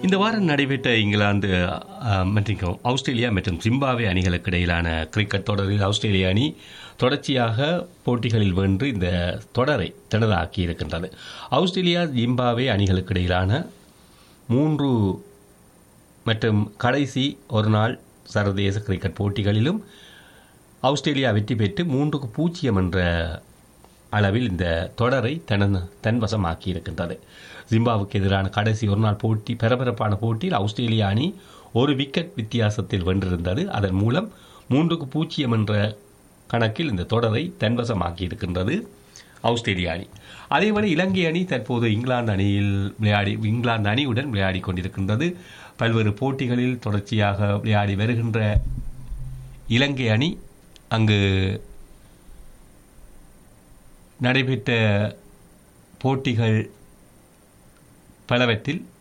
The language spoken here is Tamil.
இந்த வாரம் நடைபெற்ற இங்கிலாந்து அஹ், மற்றும் ஆஸ்திரேலியா மற்றும் ஜிம்பாவே அணிகளுக்கு இடையிலான கிரிக்கெட் தொடரில் ஆஸ்திரேலிய அணி தொடர்ச்சியாக போட்டிகளில் வென்று இந்த தொடரை தனதாக்கி இருக்கின்றது ஆஸ்திரேலியா ஜிம்பாவே அணிகளுக்கு இடையிலான மூன்று மற்றும் கடைசி ஒரு நாள் சர்வதேச கிரிக்கெட் போட்டிகளிலும் ஆஸ்திரேலியா வெற்றி பெற்று மூன்றுக்கு பூஜ்ஜியம் என்ற அளவில் இந்த தொடரை தன தன்வசமாக்கி இருக்கின்றது ஜிம்பாவுக்கு எதிரான கடைசி ஒருநாள் போட்டி பரபரப்பான போட்டியில் ஆஸ்திரேலியா அணி ஒரு விக்கெட் வித்தியாசத்தில் வென்றிருந்தது அதன் மூலம் மூன்றுக்கு பூஜ்ஜியம் என்ற கணக்கில் இந்த தொடரை தன்வசமாக்கி இருக்கின்றது ஆஸ்திரேலிய அணி அதேவேளை இலங்கை அணி தற்போது இங்கிலாந்து அணியில் விளையாடி இங்கிலாந்து அணியுடன் விளையாடி கொண்டிருக்கின்றது பல்வேறு போட்டிகளில் தொடர்ச்சியாக விளையாடி வருகின்ற இலங்கை அணி அங்கு நடைபெற்ற போட்டிகள் பலவற்றில்